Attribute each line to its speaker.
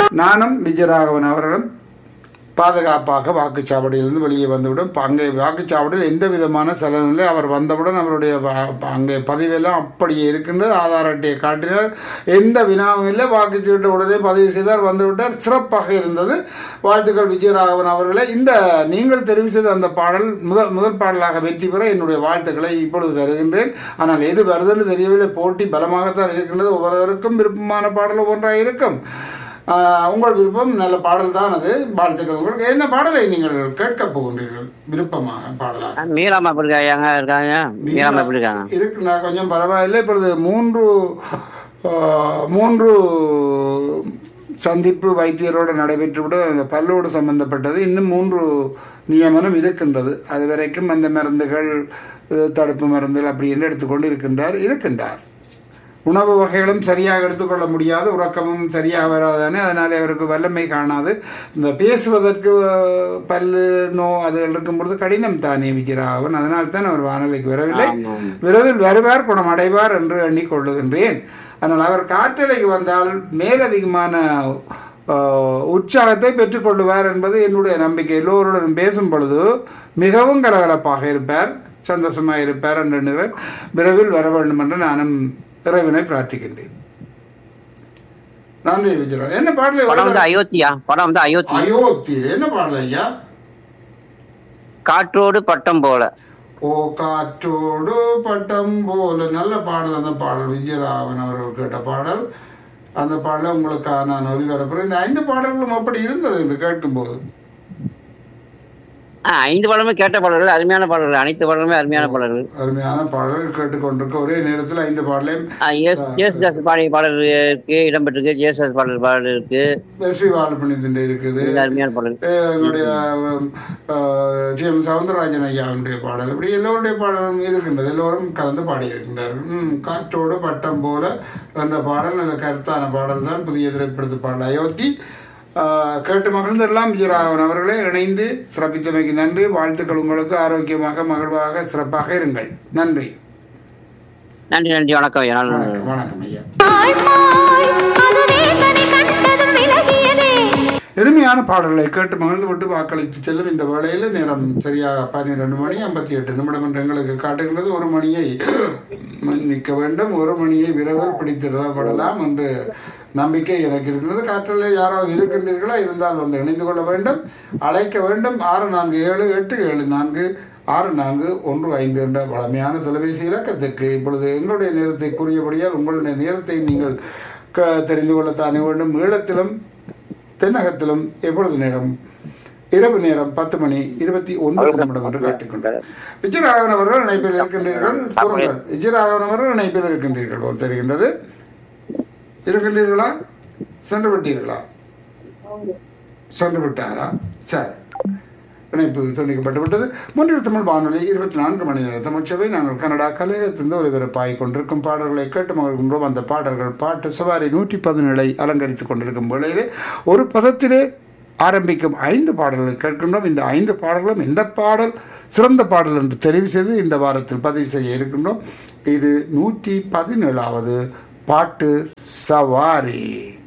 Speaker 1: நானும் விஜயராகவன் அவர்களும் பாதுகாப்பாக வாக்குச்சாவடியிலிருந்து வெளியே வந்துவிடும் ப- அங்கே வாக்குச்சாவடியில் எந்த விதமான சலனில்லை அவர் வந்தவுடன் அவருடைய வ- ப- அங்கே பதிவெல்லாம் அப்படியே இருக்கின்றது ஆதார் அட்டையை காட்டினார் எந்த வினாவும் இல்லை வாக்குச்சீட்டு உடனே பதிவு செய்தார் வந்துவிட்டார் சிறப்பாக இருந்தது வாழ்த்துக்கள் விஜயராகவன் அவர்களே இந்த நீங்கள் தெரிவு செய்த அந்த பாடல் முதல் முதல் பாடலாக வெற்றி பெற என்னுடைய வாழ்த்துக்களை இப்பொழுது தருகின்றேன் ஆனால் எது வருதுன்னு தெரியவில்லை போட்டி பலமாகத்தான் இருக்கின்றது ஒவ்வொருவருக்கும் விருப்பமான பாடல் ஒவ்வொன்றாக இருக்கும் ஆஹ் உங்கள் விருப்பம் நல்ல பாடல் தான் அது வாழ்த்துக்கள் உங்களுக்கு என்ன பாடலை நீங்கள் கேட்கப் போகின்றீர்கள் விருப்பமாக பாடலாக
Speaker 2: மீராமா எப்படி இருக்காங்க இருக்காங்க மீராமா எப்படி இருக்காங்க
Speaker 1: இருக்கு நான் கொஞ்சம் பரவாயில்லை இப்பொழுது மூன்று ஆஹ், மூன்று சந்திப்பு வைத்தியரோடு நடைபெற்றுவிட அந்த பல்லோடு சம்பந்தப்பட்டது இன்னும் மூன்று நியமனம் இருக்கின்றது அது வரைக்கும் அந்த மருந்துகள் அஹ், தடுப்பு மருந்துகள் அப்படி என்று எடுத்துக்கொண்டு இருக்கின்றார் இருக்கின்றார் உணவு வகைகளும் சரியாக எடுத்துக்கொள்ள முடியாது உறக்கமும் சரியாக வராதானே அதனாலே அவருக்கு வல்லமை காணாது இந்த பேசுவதற்கு அஹ், பல்லு நோ அது இருக்கும் பொழுது கடினம் தானே விஜயராகவன் அதனால் தான் அவர் வானொலிக்கு வரவில்லை
Speaker 2: ஆமாம்.
Speaker 1: விரைவில் வருவார் குணம் அடைவார் என்று எண்ணிக்கொள்ளுகின்றேன் ஆனால் அவர் காற்றலைக்கு வந்தால் மேலதிகமான அஹ், உற்சாகத்தை பெற்றுக்கொள்ளுவார் என்பது என்னுடைய நம்பிக்கை எல்லோருடன் பேசும் பொழுது மிகவும் கலகலப்பாக இருப்பார் சந்தோஷமாக இருப்பார் என்று எண்ணுகிறேன் விரைவில் வர வேண்டும் என்று நானும் இறைவனை பிரார்த்திக்கின்றேன் நன்றி விஜயரா என்ன பாடலை
Speaker 2: படம் வந்து அயோத்தியா படம் வந்து அயோத்தி
Speaker 1: அயோத்தியில் என்ன பாடல் ஐயா
Speaker 2: காற்றோடு பட்டம் போல
Speaker 1: ஓ காற்றோடு பட்டம் போல நல்ல பாடல் அந்த பாடல் விஜயராகவன் அவர்கள் கேட்ட பாடல் அந்த பாடலை உங்களுக்காக நான் ஒளிபரப்புறேன் இந்த ஐந்து பாடல்களும் அப்படி இருந்தது என்று கேட்கும்போது
Speaker 2: ஆ, ஐந்து பாடலுமே கேட்ட பாடல்கள் அருமையான பாடல்கள் அனைத்து பாடலுமே அருமையான பாடல்கள்
Speaker 1: அருமையான பாடல்கள் கேட்டுக்கொண்டிருக்க ஒரே நேரத்தில் ஐந்து பாடலையும்
Speaker 2: ஆ, எஸ் ஜேசுதாஸ் பாடிய பாடல் இருக்கு இடம்பெற்றிருக்கு ஜேசுதாஸ் பாடல் பாடல் இருக்கு
Speaker 1: எஸ் வி பாலபணித்தின் இருக்குது
Speaker 2: இந்த அருமையான பாடல்
Speaker 1: அஹ் எங்களுடைய டி எம் சவுந்தரராஜன் ஐயாவுடைய பாடல் இப்படி எல்லோருடைய பாடலும் இருக்கின்றது எல்லோரும் கலந்து பாடியிருக்கின்றார்கள் ம், காற்றோடு பட்டம் போல என்ற பாடல் நல்ல கருத்தான பாடல் தான் புதிய திரைப்படத்து பாடல் அயோத்தி அஹ், கேட்டு மகிழ்ந்தெல்லாம் விஜயராகவன் அவர்களே இணைந்து சிறப்பித்தமைக்கு நன்றி வாழ்த்துக்கள் உங்களுக்கு ஆரோக்கியமாக மகிழ்வாக சிறப்பாக இருங்கள் நன்றி
Speaker 2: நன்றி நன்றி வணக்கம் ஐயா. நல்ல
Speaker 1: வணக்கம் வணக்கம் ஐயா எளிமையான பாடல்களை கேட்டு மகிழ்ந்து விட்டு வாக்களித்து செல்லும் இந்த வேளையில் நேரம் சரியாக பன்னிரண்டு மணி ஐம்பத்தி எட்டு நிமிடம் என்று எங்களுக்கு காட்டுகின்றது ஒரு மணியை மன்னிக்க வேண்டும் ஒரு மணியை விரைவில் பிடித்திடப்படலாம் என்று நம்பிக்கை எனக்கு இருக்கிறது காற்றில் யாராவது இருக்கின்றீர்களா இருந்தால் வந்து இணைந்து கொள்ள வேண்டும் அழைக்க வேண்டும் ஆறு நான்கு ஏழு எட்டு ஏழு நான்கு ஆறு நான்கு ஒன்று ஐந்து என்ற வளமையான தொலைபேசி இலக்கத்திற்கு இப்பொழுது எங்களுடைய நேரத்தை கூறியபடியால் உங்களுடைய நேரத்தை நீங்கள் க- தெரிந்து கொள்ளத்தானே வேண்டும் ஈழத்திலும் தென்னகத்திலும் எப்பொழுது நேரம் இரவு நேரம் பத்து மணி இருபத்தி ஒன்பது நிமிடம் என்று காட்டிக்கொண்டார் விஜயராகவன் அவர்கள் இணைப்பில் இருக்கின்றீர்கள் கூறுங்கள் விஜயராகவன் அவர்கள் இணைப்பில் இருக்கின்றீர்கள் ஒரு தெரிகின்றது இருக்கின்றீர்களா சென்று விட்டீர்களா சென்று விட்டாரா சரி இணைப்பு துண்டிக்கப்பட்டு விட்டது மூன்றில் தமிழ் வானொலி இருபத்தி நான்கு மணி நேர தமிழ்ச்சபை நாங்கள் கனடா கலையகத்திலிருந்து ஒலிபரப்பாகி கொண்டிருக்கும் பாடல்களை கேட்டு மகிழ்கின்றோம் அந்த பாடல்கள் பாட்டு சவாரி நூற்றி பதினேழை அலங்கரித்துக் கொண்டிருக்கும் வேளையிலே ஒரு பதத்திலே ஆரம்பிக்கும் ஐந்து பாடல்களை கேட்கின்றோம் இந்த ஐந்து பாடல்களும் எந்த பாடல் சிறந்த பாடல் என்று தெரிவு செய்து இந்த வாரத்தில் பதிவு செய்ய இருக்கின்றோம் இது நூற்றி பதினேழாவது பாட்டு சவாரி